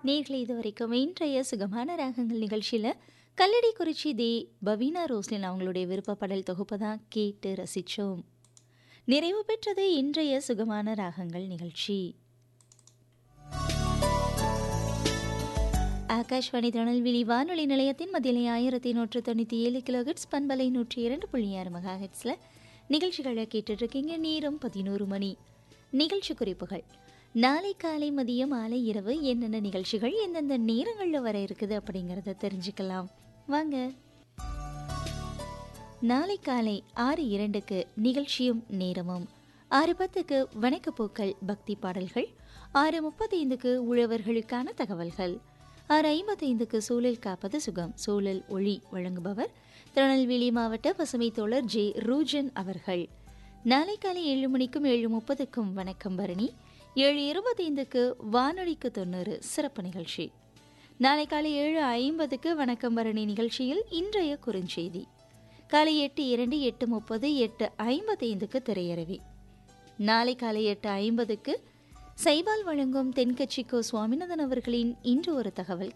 நேர்களை இது வரைக்கும் இன்றைய சுகமான ராகங்கள் நிகழ்ச்சியில் கல்லடி குறிச்சி தே பவீனா ரோஸ்லின் அவங்களுடைய விருப்பப்படல் தொகுப்பை தான் கேட்டு ரசித்தோம் நிறைவு பெற்றது இன்றைய சுகமான ராகங்கள் நிகழ்ச்சி ஆகாஷ்வாணி திருநெல்வேலி வானொலி நிலையத்தின் மதிலை ஆயிரத்தி நூற்று தொண்ணூற்றி ஏழு கிலோஹெட்ஸ் பண்பலை நூற்றி இரண்டு புள்ளி ஆறு மெகா ஹெட்ஸில் நிகழ்ச்சிகளை கேட்டுட்ருக்கீங்க நேரம் பதினோரு மணி நிகழ்ச்சி குறிப்புகள் நாளை காலை மதியம் மாலை இரவு என்னென்ன நிகழ்ச்சிகள் எந்தெந்த நேரங்களில் வர இருக்குது அப்படிங்கிறத தெரிஞ்சுக்கலாம் வாங்க நாளை காலை ஆறு இரண்டுக்கு நிகழ்ச்சியும் நேரமும் ஆறு பத்துக்கு வணக்கப்போக்கள் பக்தி பாடல்கள் ஆறு முப்பத்தைந்துக்கு உழவர்களுக்கான தகவல்கள் ஆறு ஐம்பத்தைந்துக்கு சூழல் காப்பது சுகம் சூழல் ஒளி வழங்குபவர் திருநெல்வேலி மாவட்ட பசுமை தோழர் ஜே ரூஜன் அவர்கள் நாளை காலை ஏழு மணிக்கும் ஏழு முப்பதுக்கும் வணக்கம் பரணி ஏழு இருபத்தைந்துக்கு வானொலிக்கு தொண்ணூறு சிறப்பு நிகழ்ச்சி நாளை காலை ஏழு ஐம்பதுக்கு வணக்கம் பரணி நிகழ்ச்சியில் இன்றைய குறுஞ்செய்தி காலை எட்டு இரண்டு எட்டு முப்பது எட்டு ஐம்பத்தைந்துக்கு திரையரவி நாளை காலை எட்டு ஐம்பதுக்கு சைபால் வழங்கும் தென்கட்சிக்கோ சுவாமிநாதன் அவர்களின் இன்று ஒரு தகவல்